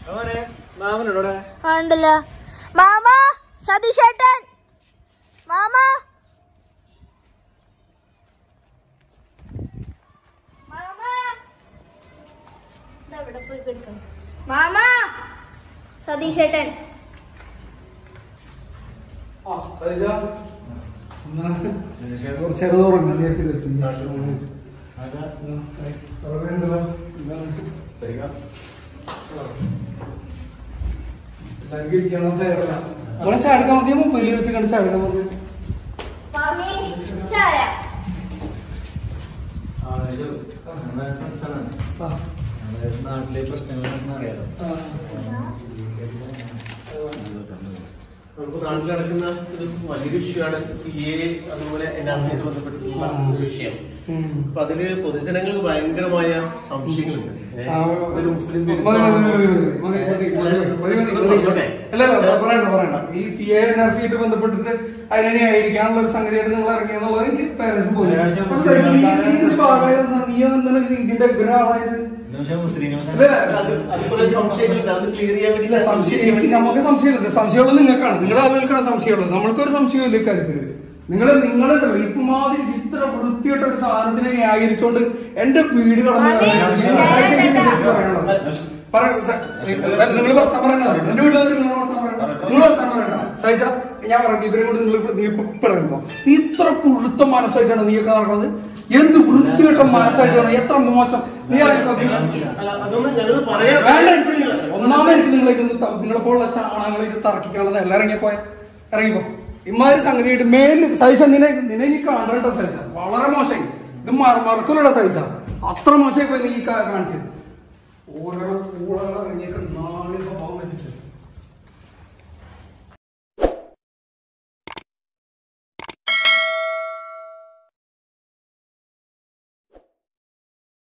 അവനെ മാമനോടെ ആ, ഉണ്ടല്ലോ മാമ സതീഷേട്ടൻ മാമ മാമ ദാ ഇവിടെ പോയി കിടക്കണം. മാമ സതീഷേട്ടൻ ആ, സൈജ. എന്താണ്? കുറച്ചേരം ഉറങ്ങാൻ നേരത്തെ വെച്ചു. അതാ ഉം, ഏയ്, ഉറങ്ങുന്നുണ്ടല്ലോ. എന്താണ്? എല്ലാവർക്കും ഇരിക്കാനുള്ള സൈഡല്ല. ഇവിടെ ചാടുക്കാൻ മതിയോ മൊബൈലിൽ വെച്ച് കണ്ട് ചാടുക്കാൻ മതിയോ മാമി ചായ ആ, നാട്ടിലെ പ്രശ്നങ്ങളൊന്നും അറിയാലോ ആ. നമുക്ക് നാട്ടിൽ നടക്കുന്ന ഒരു വലിയൊരു ഇഷ്യൂ ആണ് സി എ അതുപോലെ എൻ ആർ സിയായിട്ട് ബന്ധപ്പെട്ടിട്ടുള്ള ഒരു വിഷയം ഉം. അപ്പൊ അതില് പൊതുജനങ്ങൾക്ക് ഭയങ്കരമായ സംശയങ്ങളുണ്ട് ഏ, ആ, ഒരു മുസ്ലിം മതി, മതി, മതി, മതി, മതി, മതി, മതി, മതി, മതി, മതി. അല്ല, അല്ല, പറയണ്ട, പറയണ്ട. ഈ C A N R C ആയിട്ട് ബന്ധപ്പെട്ടിട്ട് അതിനെ ന്യായീകരിക്കാനുള്ള ഒരു സംഗതിയായിട്ട് നിങ്ങൾ ഇറങ്ങിയെന്നുള്ളത് എനിക്ക് പേരൻസ് പോയി ഏകദേശം പക്ഷേ ഈ- ഈ ഒരു ഭാഗമായത് നീ എന്താണ് ഇതിന്റെ ഒരാളായത് മുസ്ലിങ്ങളെ അത് അതുപോലെ സംശയങ്ങളുണ്ട് അത് ക്ലിയർ ചെയ്യാൻ ഇല്ല വേണ്ടി സംശയം എനിക്ക് നമുക്ക് സംശയമില്ല സംശയമുള്ളത് നിങ്ങൾക്കാണ് നിങ്ങളുടെ ആളുകൾക്കാണ് സംശയമുള്ളത് നമ്മൾക്കൊരു സംശയമില്ല ഇക്കാര്യത്തിൽ നിങ്ങൾ നിങ്ങളുണ്ടല്ലോ ഇപ്പമാതിരി ഇത്ര വൃത്തിയായിട്ട ഒരു സാധനത്തിനെ ന്യായീകരിച്ചോണ്ട് എന്റെ വീട് കടന്ന് അതെ, നിങ്ങൾ വർത്താൻ പറയണത് എന്റെ വീട്ടിൽ നിങ്ങൾ വർത്താൻ പറയണ്ട നിങ്ങൾ വർത്താൻ പറയണ്ട സൈസ ഞാൻ പറഞ്ഞു ഇവരെ കൊണ്ട് നിങ്ങൾ നീ ഇപ്പൊ പറയുമ്പോ നീ ഇത്ര പുഴുത്ത മനസ്സായിട്ടാണ് നീയൊക്കെ നടക്കുന്നത് എന്ത് വൃത്തികെട്ട മനസ്സായിട്ടാണ് എത്ര മോശം നീ ആയിരിക്കും അല്ല, അതൊന്നും ഞങ്ങൾ പറയാൻ വേണ്ട എനിക്ക് ഒന്നാമത് എനിക്ക് നിങ്ങളെ നിങ്ങളെ പോലുള്ള ചാണകങ്ങളെ ഇത് തറക്കിക്കാനുള്ളത് എല്ലാം ഇറങ്ങിപ്പോയ ഇറങ്ങിപ്പോ ഇമാതിരി സംഗതിയായിട്ട് മേലിൽ സൈസ നിന്നെ നിന്നെ നീ കാണണ്ട സൈസ വളരെ മോശമായി ഇത് മറക്കലുള്ള സൈസ അത്ര മോശമായി പോയി നീ കാ- കാണിച്ചത് ഓരോ കൂടെ ഇറങ്ങിയിട്ട് നാല് സ്വഭാവം